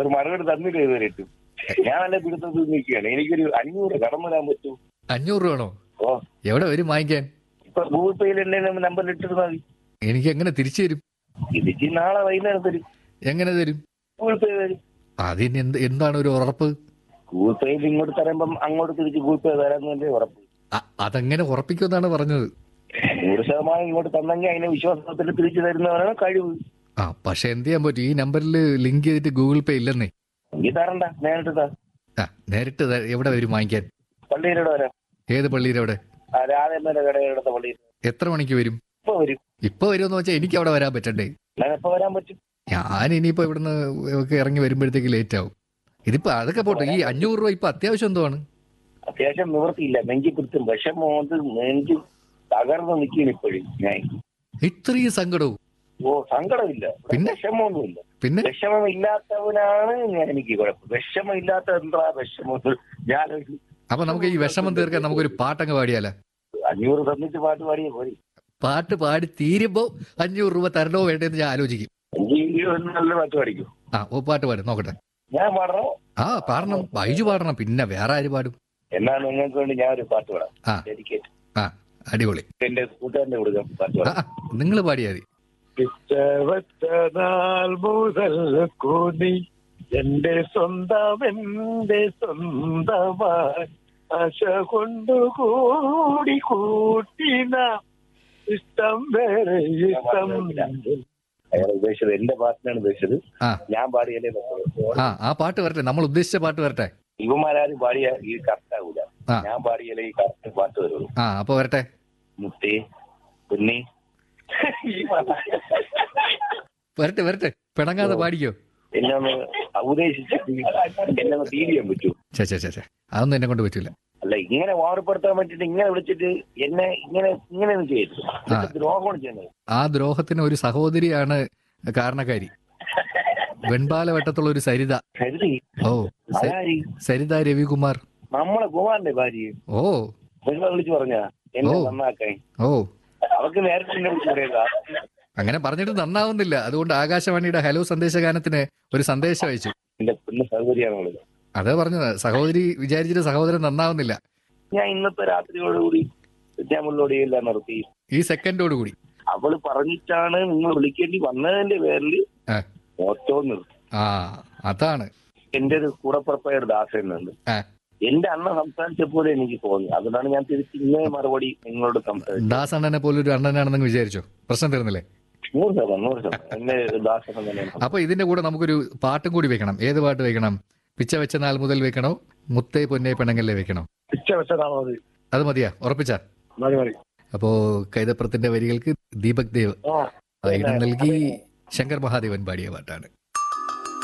ഒരു മറുപടി തന്നില്ല ഇതുവരെയിട്ടും ഞാൻ നല്ല പിടുത്തത്തിൽ നിൽക്കുകയാണ് എനിക്കൊരു അഞ്ഞൂറ് കടം വരാൻ പറ്റൂ അഞ്ഞൂറ് രൂപ ആണോ ഓ എവിടെ വരും വാങ്ങിക്കാൻ ഇപ്പൊ ഗൂഗിൾ പേയിൽ എന്നെ നമ്പർ ഇട്ടിരുന്നാൽ മതി എനിക്ക് എങ്ങനെ തിരിച്ചു തരും ഇതിച്ച് നാളെ വൈകുന്നേരം തരും എങ്ങനെ തരും ഗൂഗിൾ പേ തരും അതിന് എന്ത് എന്താണ് ഒരു ഉറപ്പ് ഗൂഗിൾ പേയിൽ ഇങ്ങോട്ട് തരുമ്പം അങ്ങോട്ട് തിരിച്ച് ഗൂഗിൾ പേ തരാന്നല്ലേ ഉറപ്പ് അ- അതെങ്ങനെ ഉറപ്പിക്കുമെന്നാണ് പറഞ്ഞത് നൂറ് ശതമാനം ഇങ്ങോട്ട് തന്നെങ്കിൽ അതിനെ വിശ്വാസത്തിൽ തിരിച്ചു തരുന്നവരാണ് കഴിവ് ആ പക്ഷെ എന്ത് ചെയ്യാൻ പറ്റും ഈ നമ്പറിൽ ലിങ്ക് ചെയ്തിട്ട് ഗൂഗിൾ പേ ഇല്ലെന്നേ ഈ തരണ്ട നേരിട്ട് താ ആ നേരിട്ട് ത- എവിടെ വരും വാങ്ങിക്കാൻ പള്ളിയിലൂടെ വരാം ഏത് പള്ളിയിൽ എവിടെ ആ രാധേമ്മയുടെ കടയുടെ പള്ളിയിൽ എത്ര മണിക്ക് വരും ഇപ്പൊ വരും ഇപ്പൊ വരുമെന്ന് വെച്ചാൽ എനിക്ക് അവിടെ വരാൻ പറ്റണ്ടേ ഞാൻ എപ്പോ വരാൻ പറ്റും ഞാൻ ഇനിയിപ്പോ ഇവിടുന്ന് ഒക്കെ ഇറങ്ങി വരുമ്പോഴത്തേക്ക് ലേറ്റ് ആവും ഇതിപ്പോ അതൊക്കെ പോട്ടെ ഈ അഞ്ഞൂറ് രൂപ ഇപ്പൊ അത്യാവശ്യം എന്തുവാണ് അത്യാവശ്യം നിവൃത്തിയില്ല നെഞ്ചി പിടുത്തും വിഷമം കൊണ്ട് നെഞ്ച് തകർന്ന് നിൽക്കുകയാണ് ഇപ്പോഴും ഞാൻ ഇത്രയും സങ്കടവും ഓ സങ്കടമില്ല പിന്നെ? വിഷമമൊന്നുമില്ല പിന്നെ വിഷമം ഇല്ലാത്തവനാണ് ഞാൻ എനിക്ക് കുഴപ്പം വിഷമം ഇല്ലാത്ത എന്താ വിഷമം ഞാൻ ഒരു അപ്പൊ നമുക്ക് ഈ വിഷമം തീർക്കാൻ നമുക്കൊരു പാട്ടങ്ങ് പാടിയാലോ അഞ്ഞൂറ് തന്നിട്ട് പാട്ട് പാടിയ പോയി പാട്ട് പാടി തീരുമ്പോ അഞ്ഞൂറ് രൂപ തരണോ വേണ്ടെന്ന് ഞാൻ ആലോചിക്കും എനിക്ക് ഒരു നല്ല പാട്ട് പാടിക്കും ആ ഓ പാട്ട് പാടും നോക്കട്ടെ ഞാൻ പാടണോ ആ പാടണം ബൈജു പാടണം പിന്നെ വേറെ ആര് പാടും എന്നാ നിങ്ങൾക്ക് വേണ്ടി ഞാൻ ഒരു പാട്ട് പാടാം ആ ഡെഡിക്കേറ്റ് ആ അടിപൊളി എന്റെ കൂട്ടുകാരന്റെ കൊടുക്കാം പാട്ട് ആ പാടാം നിങ്ങൾ പാടിയാ മതി പിച്ചവച്ച നാൾ മുതൽ കൂടി എന്റെ സ്വന്തം എന്റെ സ്വന്തമായി ആശ കൊണ്ട് കൂടി കൂട്ടിന ഇഷ്ടം വേറെ ഇഷ്ടം അയാൾ ഉദ്ദേശിച്ചത് എന്റെ പാട്ടിനാണ് ഉദ്ദേശിച്ചത് ആ ഞാൻ പാടിയല്ലേ പറ്റുള്ളൂ. ആ ആ പാട്ട് വരട്ടെ നമ്മൾ ഉദ്ദേശിച്ച പാട്ട് വരട്ടെ ഇവന്മാരും പാടിയ ഈ കറക്റ്റ് ആകൂല ആ. ഞാൻ പാടിയാലേ ഈ കറക്റ്റ് പാട്ട് വരുള്ളൂ ആ അപ്പൊ വരട്ടെ മുത്തേ കുന്നി ഈ പാട്ട് വരട്ടെ വരട്ടെ പിണങ്ങാതെ പാടിക്കോ എന്നെ ഒന്ന് ഉപദേശിച്ചിട്ട് എന്നെ ഒന്ന് ഫീൽ ചെയ്യാൻ പറ്റൂ ചേ ചേ ചേ ചേ അതൊന്നും എന്നെ കൊണ്ട് പറ്റൂല അല്ല ഇങ്ങനെ ഓർപ്പെടുത്താൻ പറ്റിട്ട് ഇങ്ങനെ വിളിച്ചിട്ട് എന്നെ ഇങ്ങനെ ഇങ്ങനെ ഒന്നും ചെയ്യരുത് ഇതൊക്കെ ദ്രോഹമാണ് ചെയ്യുന്നത് ആ ദ്രോഹത്തിന് ഒരു സഹോദരിയാണ് കാരണക്കാരി വെൺപാലവട്ടത്തുള്ള ഒരു സരിത കരുതി ഓ സ- അതാരി സരിത രവികുമാർ നമ്മളെ കുമാറിന്റെ ഭാര്യ ഓ നിങ്ങൾ വിളിച്ചു പറഞ്ഞ എന്നെ ഓ. നന്നാക്കാൻ ഓ അവർക്ക് നേരത്തെ എന്നെ വിളിച്ചു പറയാ അങ്ങനെ പറഞ്ഞിട്ട് നന്നാവുന്നില്ല അതുകൊണ്ട് ആകാശവാണിയുടെ ഹലോ സന്ദേശഗാനത്തിന് ഒരു സന്ദേശം അയച്ചു എന്റെ പിന്നെ സൗകര്യമാണ് അതേ പറഞ്ഞത് സഹോദരി വിചാരിച്ചിട്ട് സഹോദരൻ നന്നാവുന്നില്ല ഞാൻ ഇന്നത്തെ രാത്രിയോടുകൂടി വിദ്യാമുള്ളോട് എല്ലാം നിർത്തി ഈ സെക്കൻഡോട് കൂടി അവള് പറഞ്ഞിട്ടാണ് നിങ്ങൾ വിളിക്കേണ്ടി വന്നതിന്റെ പേരിൽ ആ. ഓട്ടോ നിർത്തി ആ അതാണ് എന്റെ ഒരു കൂടപ്പുറപ്പായ ഒരു ദാസനുണ്ട് ആ. എന്റെ അണ്ണ സംസാരിച്ചപ്പോലെ എനിക്ക് തോന്നി അതുകൊണ്ടാണ് ഞാൻ തിരിച്ച് ഇങ്ങനെ മറുപടി നിങ്ങളോട് സംസാരിച്ചത് ദാസണ്ണനെ പോലെ ഒരു അണ്ണനാണെന്ന് വിചാരിച്ചോ പ്രശ്നം തീർന്നില്ലേ നൂറ് ശതമാനം നൂറ് ശതമാനം എന്റെ ദാസൻ തന്നെയാണ് അപ്പൊ ഇതിന്റെ കൂടെ നമുക്കൊരു പാട്ടും കൂടി വെക്കണം ഏത് പാട്ട് വെക്കണം പിച്ച വെച്ച നാൾ മുതൽ വെക്കണോ മുത്തേ പൊന്നേ പെണ്ണങ്ങല്ലേ വെക്കണോ പിച്ച വെച്ചതാണോ അത് അത് മതിയാ ഉറപ്പിച്ചാ മതി മതി അപ്പോ കൈതപ്രത്തിന്റെ വരികൾക്ക് ദീപക് ദേവ് ആ ഈണം നൽകി ശങ്കർ മഹാദേവൻ പാടിയ പാട്ടാണ്